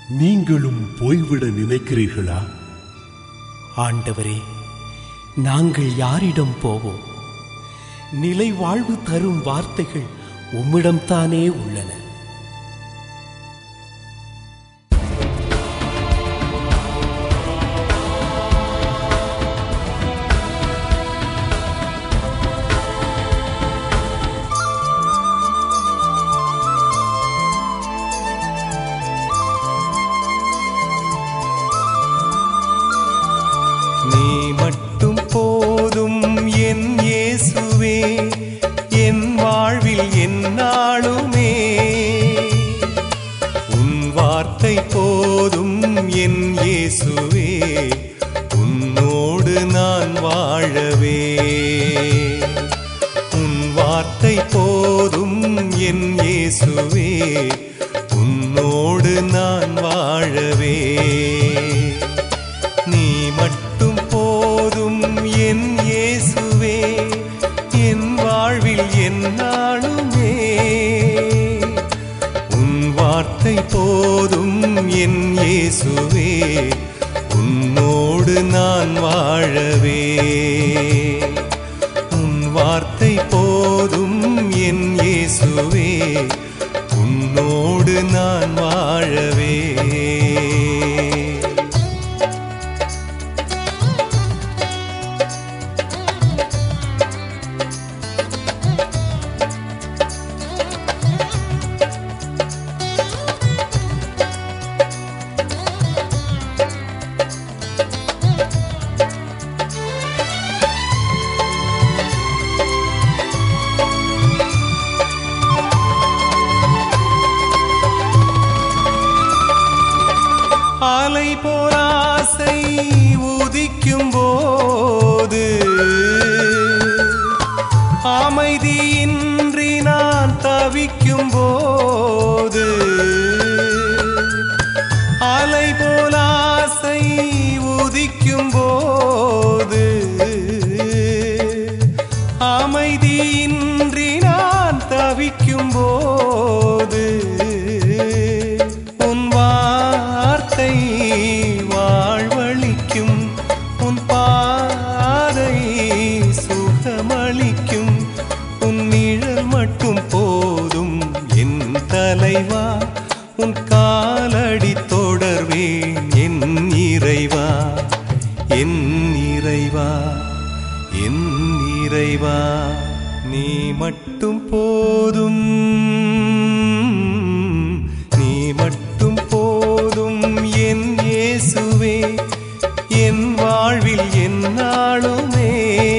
நீங்களும் போய்விட நினைக்கிறீர்களா ஆண்டவரே நாங்கள் யாரிடம் போவோம் நிலை வாழ்வு தரும் வார்த்தைகள் உம்மிடம்தானே உள்ளன நீ மட்டும் போதும் என் இயேசுவே என் வாழ்வில் என்னாலுமே உன் வார்த்தை போதும் என் இயேசுவே உன்னோடு நான் வாழவே உன் வார்த்தை போதும் என் இயேசுவே உன்னோடு நான் வாழவே நீ மட்டும் போதும் என் இயேசுவே என் வாழ்வில் என்னாலுமே உன் வார்த்தை போதும் என் இயேசுவே உன்னோடு நான் வாழவே உன் வார்த்தை போதும் என் இயேசுவே உன்னோடு நான் வாழவே அலை போராசை உதிக்கும் போது அமைதியின்றி நான் தவிக்கும் போது அலை போலாசை உதிக்கும் போது அமைதியின்றி நான் தவிக்கும் போது உன் வார்த்தை வாழ்வழிக்கும் உன் பாதை சுகமளிக்கும் உன் நிழல் மட்டும் போதும் என் தலைவா உன் காலடி தொடர்வேன் என் இறைவா என் இறைவா என் இறைவா நீ மட்டும் போதும் நீ மட்டும் போதும் என் இயேசுவே என் வாழ்வில் என்னாலுமே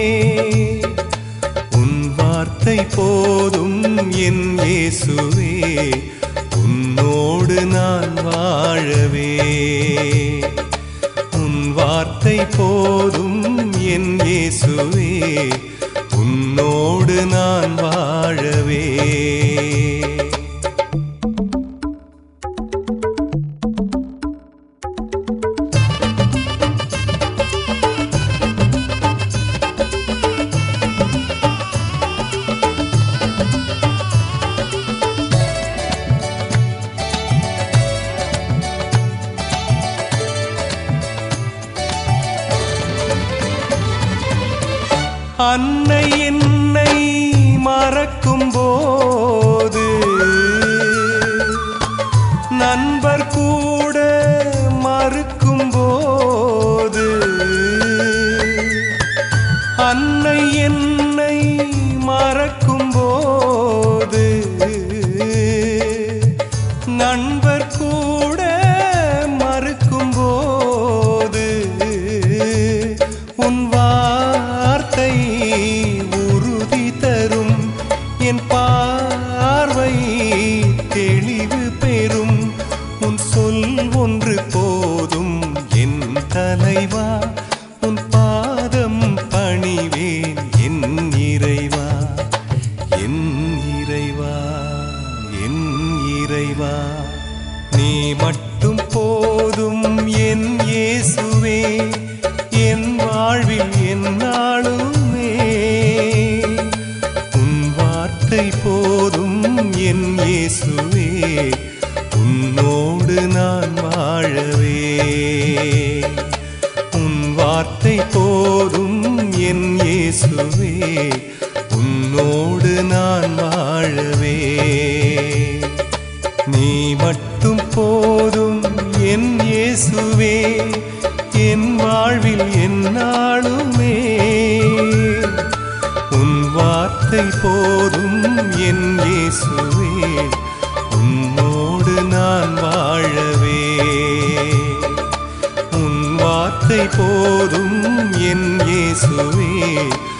உன் வார்த்தை போதும் என் இயேசுவே உன்னோடு நான் வாழவே உன் வார்த்தை போதும் என் இயேசுவே உன்னோடு நான் வாழவே அன்னை என்னை மறக்கும் போது நண்பர் கூட மறுக்கும் போது அன்னை என்னை மறக்கும் போது நண்பர் கூட மறுக்கும் போது உன் வார்த்தை உறுதி தரும் என் பார்வை தெளிவு பெறும் உன் சொல் ஒன்று போதும் என் தலைவா உன் பாதம் பணிவேன் என் இறைவா என் இறைவா என் இறைவா நீ மட்டும் போதும் என் இயேசுவே என் வாழ்வில் என்னாலுமே உன் வார்த்தை போதும் என் இயேசுவே உன்னோடு உன்னோடு நான் வாழவே உன் வார்த்தை போதும் என் இயேசுவே உன்னோடு நான் வாழவே நீ மட்டும் போதும் என் இயேசுவே என் வாழ்வில் என்னாலுமே உன் வார்த்தை போதும் என் இயேசுவே உன்னோடு நான் வாழவே உன் வார்த்தை போதும் என் இயேசுவே